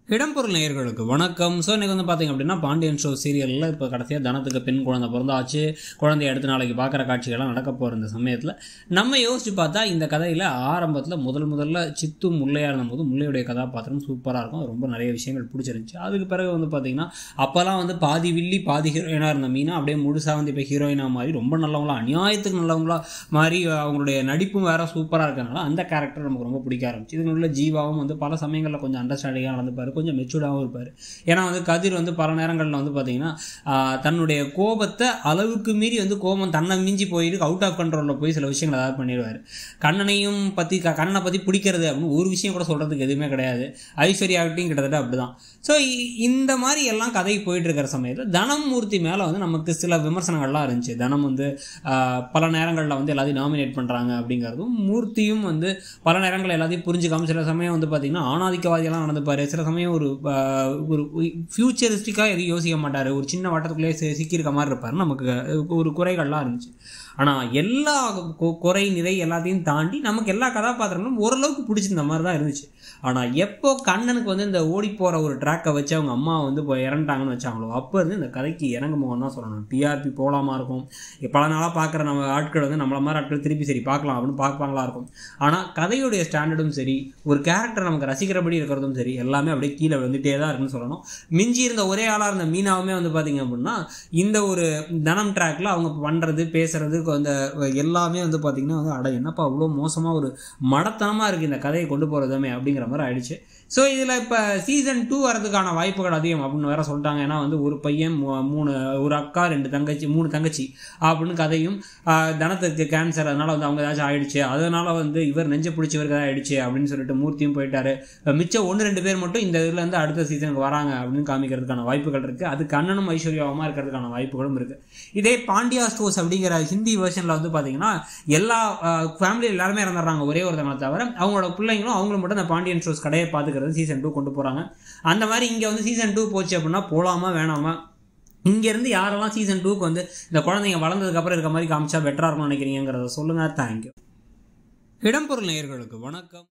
இடம்பொருள் நேயர்களுக்கு வணக்கம் ஸோ இன்றைக்கி வந்து பார்த்தீங்க அப்படின்னா பாண்டியன் ஷோ சீரியலில் இப்போ கடைசியாக தனத்துக்கு பெண் குழந்தை பிறந்தாச்சு குழந்தைய அடுத்த நாளைக்கு பார்க்குற காட்சிகள்லாம் நடக்க போகிற இந்த சமயத்தில் நம்ம யோசிச்சு பார்த்தா இந்த கதையில் ஆரம்பத்தில் முதல் முதல்ல சித்து முல்லையாக இருந்தபோது முல்லையுடைய கதாபாத்திரம் சூப்பராக இருக்கும் அது ரொம்ப நிறைய விஷயங்கள் பிடிச்சிருந்துச்சு அதுக்கு பிறகு வந்து பார்த்தீங்கன்னா அப்போல்லாம் வந்து பாதி வில்லி பாதி ஹீரோயினாக இருந்த மீனா அப்படியே முழுசாக வந்து இப்போ ஹீரோயினாக மாறி ரொம்ப நல்லவங்களா அநியாயத்துக்கு நல்லவங்களா மாறி அவங்களுடைய நடிப்பும் வேற சூப்பராக இருக்கிறனால அந்த கேரக்டர் நமக்கு ரொம்ப பிடிக்க ஆரம்பிச்சு இதுல உள்ள ஜீவாவும் வந்து பல சமயங்களில் கொஞ்சம் அண்டர்ஸ்டாண்டிங்காக நடந்துப்பார் கொஞ்சம் மெச்சூர்டாகவும் இருப்பார் ஏன்னா வந்து கதிர் வந்து பல நேரங்களில் வந்து பார்த்தீங்கன்னா ஆஹ், தன்னுடைய கோபத்தை அளவுக்கு மீறி வந்து கோபம் தன்னை மிஞ்சி போயிட்டு அவுட் ஆஃப் கண்ட்ரோலில் போய் சில விஷயங்கள் ஏதாவது பண்ணிடுவார் கண்ணனையும் பற்றி க கண்ணனை பற்றி பிடிக்கிறது அப்படின்னு ஒரு விஷயம் கூட சொல்கிறதுக்கு எதுவுமே கிடையாது ஐஸ்வர்யாகிட்டையும் கிட்டத்தட்ட அப்படிதான் ஸோ இந்த மாதிரி எல்லாம் கதை போயிட்டு இருக்கிற சமயத்தில் தனமூர்த்தி மேலே வந்து நமக்கு சில விமர்சனங்கள்லாம் இருந்துச்சு தனம் வந்து ஆஹ், பல நேரங்களில் வந்து எல்லாத்தையும் நாமினேட் பண்ணுறாங்க அப்படிங்கிறதும் மூர்த்தியும் வந்து பல நேரங்களில் எல்லாத்தையும் புரிஞ்சுக்காம சில சமயம் வந்து பார்த்திங்கன்னா ஆணாதிக்கவாதியெல்லாம் நடந்துப்பார் சில சமயம் ஒரு ஆஹ், ஒரு ஃபியூச்சரிஸ்டிக்காக எதுவும் யோசிக்க மாட்டார் ஒரு சின்ன வட்டத்துக்குள்ளேயே சி- சிக்கியிருக்க மாதிரி இருப்பார் நமக்கு ஒரு குறைகள்லாம் இருந்துச்சு ஆனால் எல்லா கு- குறை நிறை எல்லாத்தையும் தாண்டி நமக்கு எல்லா கதாபாத்திரங்களும் ஓரளவுக்கு பிடிச்சிருந்த மாதிரி தான் இருந்துச்சு ஆனால் எப்போ கண்ணனுக்கு வந்து இந்த ஓடி போகிற ஒரு ட்ராக்கை வச்சு அவங்க அம்மா வந்து இப்போ இறந்துட்டாங்கன்னு வச்சாங்களோ அப்போ இருந்து இந்த கதைக்கு இறங்கு முகம் தான் சொல்லணும் டிஆர்பி போகலாமா இருக்கும் பல நாளாக பார்க்குற நம்ம ஆட்கள் வந்து நம்மள மாதிரி ஆட்கள் திருப்பி சரி பார்க்கலாம் அப்படின்னு பார்ப்பாங்களா இருக்கும் ஆனால் கதையுடைய ஸ்டாண்டர்டும் சரி ஒரு கேரக்டர் நமக்கு ரசிக்கிறபடி இருக்கிறதும் சரி எல்லாமே அப்படியே கீழே வந்துட்டே தான் இருக்குன்னு சொல்லணும் மிஞ்சி இருந்த ஒரே ஆளாக இருந்த மீனாவுமே வந்து பார்த்தீங்க அப்படின்னா இந்த ஒரு தனம் ட்ராக்ல அவங்க பண்ணுறது பேசுறது அந்த எல்லாமே வந்து பார்த்தீங்கன்னா வந்து அட என்னப்பா அவ்வளோ மோசமாக ஒரு மடத்தனமாக இருக்குது இந்த கதையை கொண்டு போகிறதுமே அப்படிங்கிற மாதிரி ஆயிடுச்சு ஸோ இதில் இப்போ சீசன் டூ வரதுக்கான வாய்ப்புகள் அதிகம் அப்படின்னு வேற சொல்லிட்டாங்க ஏன்னா வந்து ஒரு பையன் மூ- மூணு ஒரு அக்கா ரெண்டு தங்கச்சி மூணு தங்கச்சி அப்படின்னு கதையும் ஆஹ், தனத்துக்கு கேன்சர் அதனால வந்து அவங்க ஏதாச்சும் ஆயிடுச்சு அதனால வந்து இவர் நெஞ்ச பிடிச்சவருக்கு ஏதாவது ஆயிடுச்சு அப்படின்னு சொல்லிட்டு மூர்த்தியும் போயிட்டாரு மிச்சம் ஒன்று ரெண்டு பேர் மட்டும் இந்த இதுல இருந்து அடுத்த சீசனுக்கு வராங்க அப்படின்னு காமிக்கிறதுக்கான வாய்ப்புகள் இருக்கு அது கண்ணனும் ஐஸ்வர்யாவுமா இருக்கிறதுக்கான வாய்ப்புகளும் இருக்கு இதே பாண்டியா ஸ்டோர்ஸ் அப்படிங்கிற ஹிந்தி வெர்ஷன்ல வந்து பாத்தீங்கன்னா எல்லா ஃபேமிலி எல்லாருமே இறந்துடுறாங்க ஒரே ஒருத்தவங்களை தவிர அவங்களோட பிள்ளைங்களும் அவங்களும் மட்டும் அந்த பாண்டியன் ஸ்டோர்ஸ் கடையை பார்த்துக்கிறது சீசன் டூ கொண்டு போறாங்க அந்த மாதிரி இங்க வந்து சீசன் டூ போச்சு அப்படின்னா போலாமா வேணாமா இங்கேருந்து யாரெல்லாம் சீசன் டூக்கு வந்து இந்த குழந்தைங்க வளர்ந்ததுக்கு அப்புறம் இருக்க மாதிரி காமிச்சா பெட்டராக இருக்கும்னு நினைக்கிறீங்கிறத சொல்லுங்க தேங்க்யூ இடம்பொருள் நேயர்களுக்கு வணக்கம்